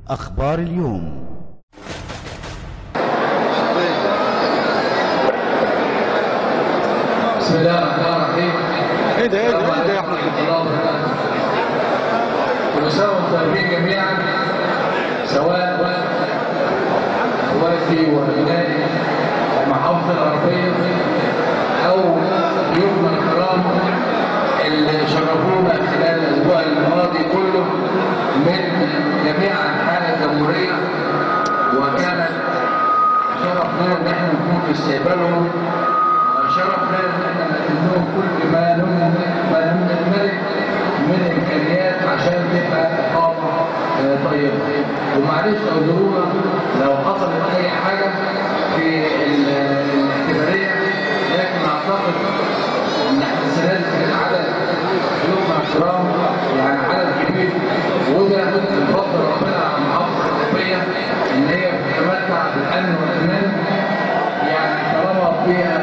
أخبار اليوم بسم الله الرحمن الرحيم ايه ده ايه ده ايه ده يا احمد الله وبركاته كل سنه وانتم طيبين جميعا سواء اخواتي وابنائي المحافظه الغربيه او ضيوفنا الكرام اللي شرفونا خلال الاسبوع الماضي كله من جميع انحاء الجمهوريه وكانت شرف لنا ان احنا نكون في استقبالهم شرف لنا ان احنا نقدم لهم كل ما نملك ما نملك من امكانيات عشان تبقى اقامه آه، طيبه ومعلش اعذرونا لو حصلت اي حاجه في ال- الاعتباريه لكن اعتقد ان احنا السنه دي كان العدد ضيوفنا الكرام يعني عدد كبير وده من فضل ربنا على المحافظه الغربيه ان هي بتتمتع بالامن والامان يعني طالما فيها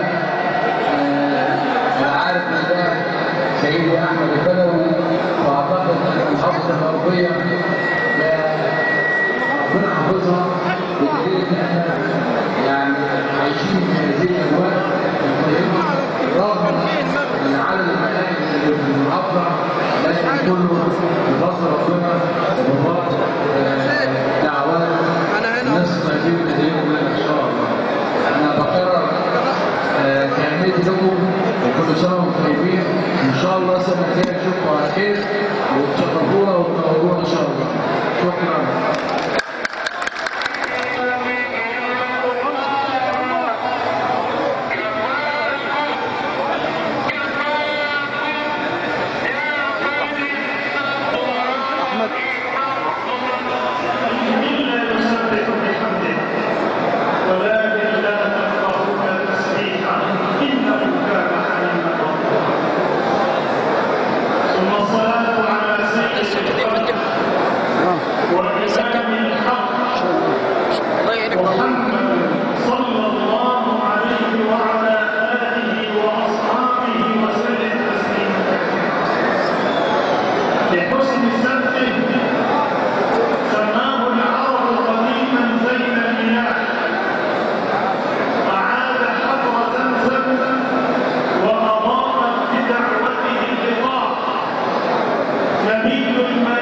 انا عارف ان ده سيدي احمد البدوي واعتقد ان المحافظه الغربيه لا ربنا حافظها بدليل ان احنا يعني عايشين في هذه الاجواء الطيبه رغم ان عدد المناهج اللي في المحافظه لكن كله بفضل ربنا وبفضل آه، دعوات الناس الطيبين اللي ان شاء الله انا بكرر آه، تهنئتي لكم وكل سنه وانتم طيبين ان شاء الله السنه الجايه نشوفكم على خير وتشرفونا وتنورونا ان شاء الله شكرا احمد يسبح بحمده ولكن لا تفقهون تسبيحه انه كان حليما غفورا ثم الصلاه على سيد الخلق وإمام الحق محمد صلى الله عليه وعلى اله واصحابه وسلم تسليما كثيرا لحسن سبته سماه العرب قديما زين المياه أعاد حفر زمزم وأضاءت بدعوته البقاع نبي ما